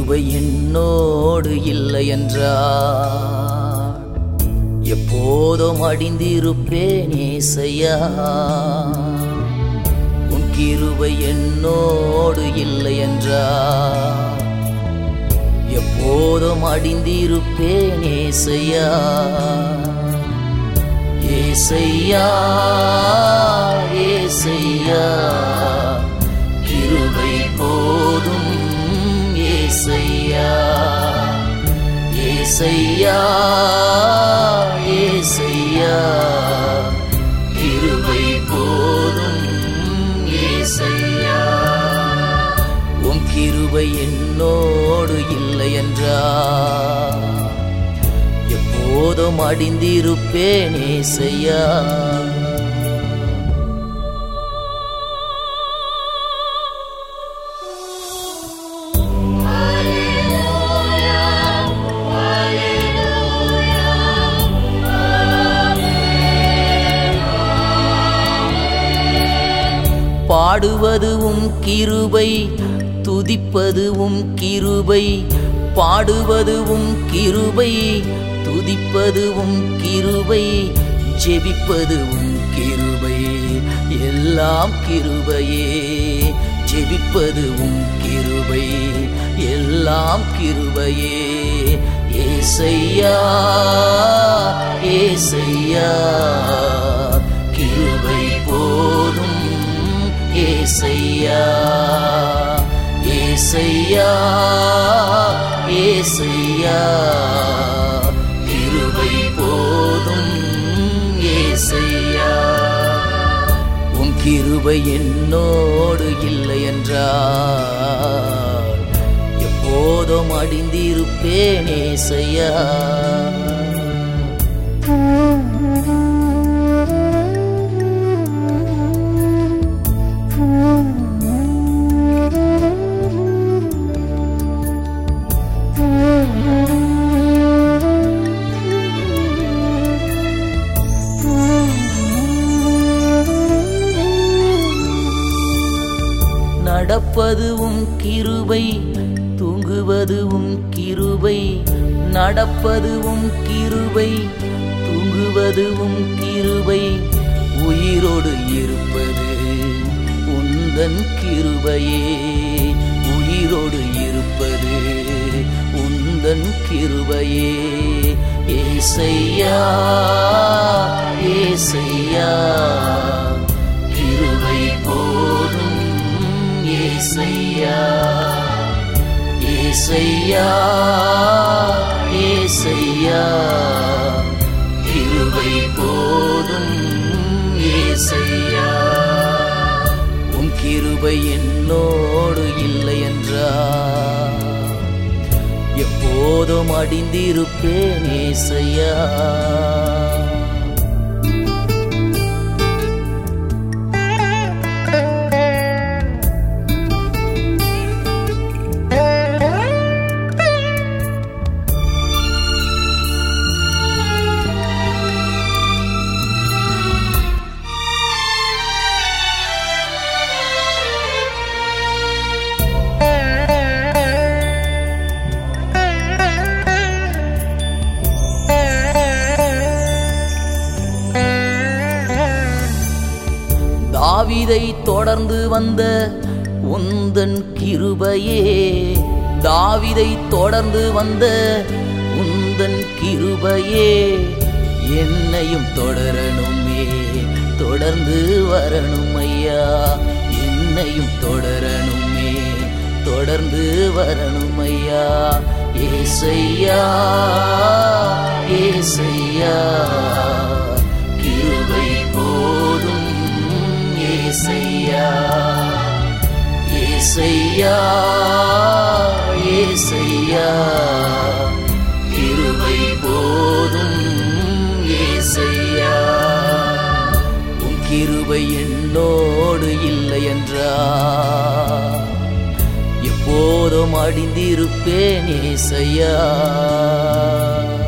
கிருபை என்னோடு இல்லை என்றார் எப்போதும் அடிந்திருப்பேன் ஏசையா உன் கிருபை என்னோடு இல்லை என்றார் எப்போதும் அடிந்திருப்பேன் ஏசையா ஏசையா ஏசையா கிருபை போதும் ஏசையா ஏசையா ஏசையா கிருபை போதும் ஏசையா உம் கிருபை என்னோடு இல்லை என்றார் எப்போதும் அடிந்திருப்பேன் ஏசையா பாடுவதுவும் கிருபை துதிப்பதுவும் கிருபை பாடுவதுவும் கிருபை துதிப்பதுவும் கிருபை ஜெபிப்பதுவும் கிருபை எல்லாம் கிருபையே ஜெபிப்பதுவும் கிருபை எல்லாம் கிருபையே ஏசையா ஏசையா கிருபை போதும் ஏசையா ஏசையா ஏசையா கிருபை போதும் ஏசையா உன் கிருபை என்னோடு இல்லை என்றால் எப்போதும் அடிந்திருப்பேன் ஏசையா நடப்பதுவும் கிருபை தூங்குவதுவும் கிருபை நடப்பதுவும் கிருபை தூங்குவதுவும் கிருபை உயிரோடு இருப்பது உந்தன் கிருபையே உயிரோடு இருப்பது உந்தன் கிருபையே ஏசையா ஏசையா கிருபை போதும் ஏசையா ஏசையா ஏசையா கிருபை போதும் ஏசையா உம் கிருபை என்னோடு இல்லை என்றார் எப்போதும் அடிந்திருப்பேன் ஏசையா தாவிதை தொடர்ந்து வந்த உந்தன் கிருபையே தாவிதை தொடர்ந்து வந்த உந்தன் கிருபையே என்னையும் தொடரணுமே தொடர்ந்து வரணும் ஐயா என்னையும் தொடரணுமே தொடர்ந்து வரணும் ஐயா ஏசையா ஏசையா கிருபை போதும் ஏசையா ஏசையா ஏசையா கிருபை போதும் ஏசையா உன் கிருபை என்னோடு இல்லை என்றார் எப்போதும் அடிந்திருப்பேன் ஏசையா